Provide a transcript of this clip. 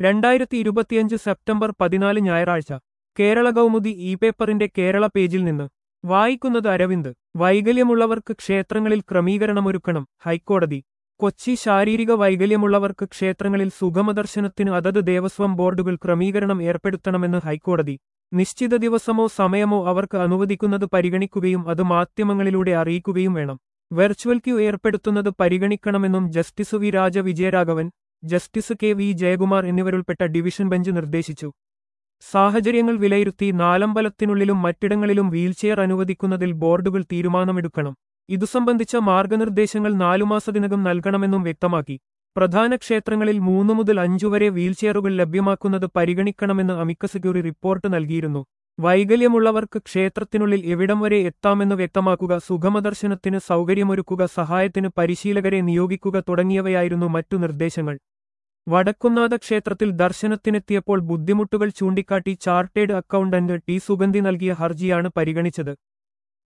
രണ്ടായിരത്തി ഇരുപത്തിയഞ്ച് സെപ്റ്റംബർ പതിനാല് ഞായറാഴ്ച കേരള കൗമുദി ഇ പേപ്പറിന്റെ കേരള പേജിൽ നിന്ന് വായിക്കുന്നത് അരവിന്ദ് വൈകല്യമുള്ളവർക്ക് ക്ഷേത്രങ്ങളിൽ ക്രമീകരണമൊരുക്കണം ഹൈക്കോടതി കൊച്ചി ശാരീരിക വൈകല്യമുള്ളവർക്ക് ക്ഷേത്രങ്ങളിൽ സുഗമദർശനത്തിന് അതത് ദേവസ്വം ബോർഡുകൾ ക്രമീകരണം ഏർപ്പെടുത്തണമെന്ന് ഹൈക്കോടതി നിശ്ചിത ദിവസമോ സമയമോ അവർക്ക് അനുവദിക്കുന്നത് പരിഗണിക്കുകയും അത് മാധ്യമങ്ങളിലൂടെ അറിയിക്കുകയും വേണം വെർച്വൽ ക്യൂ ഏർപ്പെടുത്തുന്നത് പരിഗണിക്കണമെന്നും justice V Raja Vijayaraghavan justice K V Jayakumar എന്നിവരുൾപ്പെട്ട ഡിവിഷൻ ബെഞ്ച് നിർദ്ദേശിച്ചു സാഹചര്യങ്ങൾ വിലയിരുത്തി നാലമ്പലത്തിനുള്ളിലും മറ്റിടങ്ങളിലും വീൽചെയർ അനുവദിക്കുന്നതിൽ ബോർഡുകൾ തീരുമാനമെടുക്കണം ഇതു സംബന്ധിച്ച മാർഗനിർദ്ദേശങ്ങൾ നാലുമാസത്തിനകം നൽകണമെന്നും വ്യക്തമാക്കി പ്രധാന ക്ഷേത്രങ്ങളിൽ മൂന്നു മുതൽ അഞ്ചു വരെ വീൽചെയറുകൾ ലഭ്യമാക്കുന്നത് പരിഗണിക്കണമെന്ന് അമിക്കസ് ക്യൂറി റിപ്പോർട്ട് നൽകിയിരുന്നു വൈകല്യമുള്ളവർക്ക് ക്ഷേത്രത്തിനുള്ളിൽ എവിടം വരെ എത്താമെന്ന് വ്യക്തമാക്കുക സുഗമദർശനത്തിന് സൗകര്യമൊരുക്കുക സഹായത്തിന് പരിശീലകരെ നിയോഗിക്കുക തുടങ്ങിയവയായിരുന്നു മറ്റു നിർദ്ദേശങ്ങൾ വടക്കുന്നാഥ ക്ഷേത്രത്തിൽ ദർശനത്തിനെത്തിയപ്പോൾ ബുദ്ധിമുട്ടുകൾ ചൂണ്ടിക്കാട്ടി ചാർട്ടേഡ് അക്കൗണ്ടന്റ് ടി സുഗന്ധി നൽകിയ ഹർജിയാണ് പരിഗണിച്ചത്